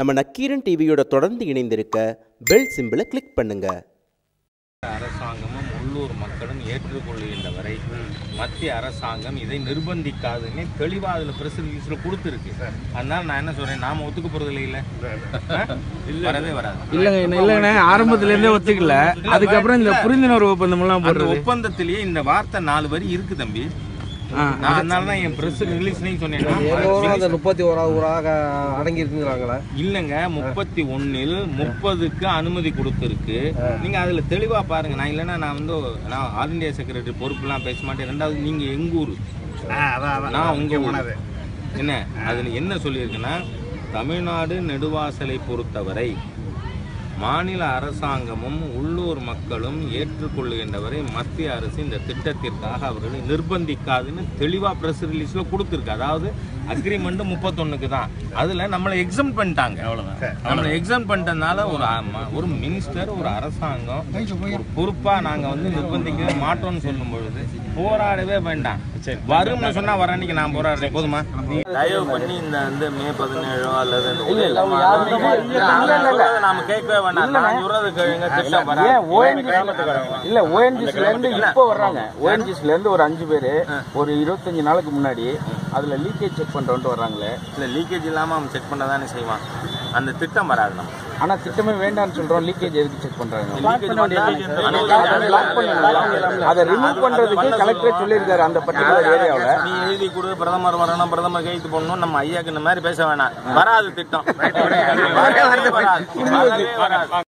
நம்ம நக்கீரன் டிவியோட தொடர்ந்து இணைந்திருக்க பெல் சிம்பிளை கிளிக் பண்ணுங்க அரசாங்கமும் உள்ளூர் மக்களும் ஏற்றுக்கொள்கின்ற வரை மத்திய அரசாங்கம் இதை நிர்பந்திக்காதுன்னு தெளிவாக அதில் பிரஸ் ரிலீஸில் கொடுத்துருக்கு அதனால நான் என்ன சொல்றேன் நாம ஒத்துக்க போறது இல்லை வரவே வராது இல்லைங்க என்ன- இல்லைங்கண்ணே ஆரம்பத்துல இருந்தே ஒத்துக்கல அதுக்கப்புறம் இந்த புரிந்துணர்வு ஒப்பந்தம் எல்லாம் அந்த போடுறது ஒப்பந்தத்திலேயே இந்த வார்த்தை நாலு வரி இருக்கு தம்பி ஆ. நான் அதனால தான் என் பிரஸ் ரிலீஸ்லையும் எவ்வளோ அந்த சொன்னேன் முப்பத்தி ஓராவது ஊராக அடங்கி இருக்குங்கிறாங்களே இல்லைங்க முப்பத்தி ஒன்னில் முப்பதுக்கு அனுமதி கொடுத்துருக்கு நீங்க அதுல தெளிவா பாருங்க நான் இல்லைன்னா நான் வந்து நான் ஆல் இந்தியா செக்ரட்டரி பொறுப்புலாம் பேச மாட்டேன் ரெண்டாவது நீங்க எங்க ஊர் நான் உங்க ஊர் என்ன அதுல என்ன சொல்லியிருக்குன்னா தமிழ்நாடு நெடுவாசலை பொறுத்தவரை மாநில அரசாங்கமும் உள்ளூர் மக்களும் ஏற்றுக்கொள்ளுகின்றவரை மத்திய அரசு இந்த திட்டத்திற்காக அவர்களை நிர்பந்திக்காதுன்னு தெளிவாக ப்ரெஸ் ரிலீஸில் கொடுத்துருக்கு அதாவது அக்ரிமெண்ட் முப்பத்தொன்னுக்கு தான் அதில் நம்மளை எக்ஸாம் பண்ணிட்டாங்க அவ்வளோதான் நம்மளை எக்ஸாம் பண்ணிட்டதுனால ஒரு ஆமா, ஒரு மினிஸ்டர் ஒரு அரசாங்கம் ஒரு பொறுப்பாக நாங்கள் வந்து நிர்பந்திக்கவே மாட்டோம்னு சொல்லும் பொழுது போராடவே வேண்டாம் வரும்னு சொன்னா வர அன்னைக்கு நான் போராடுறேன் போதுமா தயவு பண்ணி இந்த வந்து மே பதினேழோ அல்லது இந்த உதயல நாம கேட்கவே வேண்டாம் நான் சொல்றது கேளுங்க திட்டம் வராது. இல்ல ஓஎன்ஜிஸ்ல இருந்து இப்போ வர்றாங்க ஓஎன்ஜிஸ்ல இருந்து ஒரு அஞ்சு பேரு ஒரு இருபத்தஞ்சு நாளுக்கு முன்னாடி அதுல லீக்கேஜ் செக் பண்றோம்ட்டு வர்றாங்களே இல்ல லீக்கேஜ் இல்லாம அவன் செக் பண்ணதானே செய்வான் அந்த திட்டம் வராது நம்ம ஆனா திட்டமே வேண்டாம்னு சொல்றோம் லீக்கேஜ் எதுக்கு செக் பண்றாங்க லீக்கேஜ் வந்தா பிளாக் பண்ணிடலாம் அதை ரிமூவ் பண்றதுக்கு கலெக்டர் சொல்லியிருக்காரு அந்த பர்டிகுலர் ஏரியாவுல நீ எழுதி கொடு பிரதமர் வரணும் பிரதமர் கைது பண்ணணும் நம்ம ஐயாக்கு இந்த மாதிரி பேச வேணாம் வராது திட்டம் வரவே வராது வரவே வராது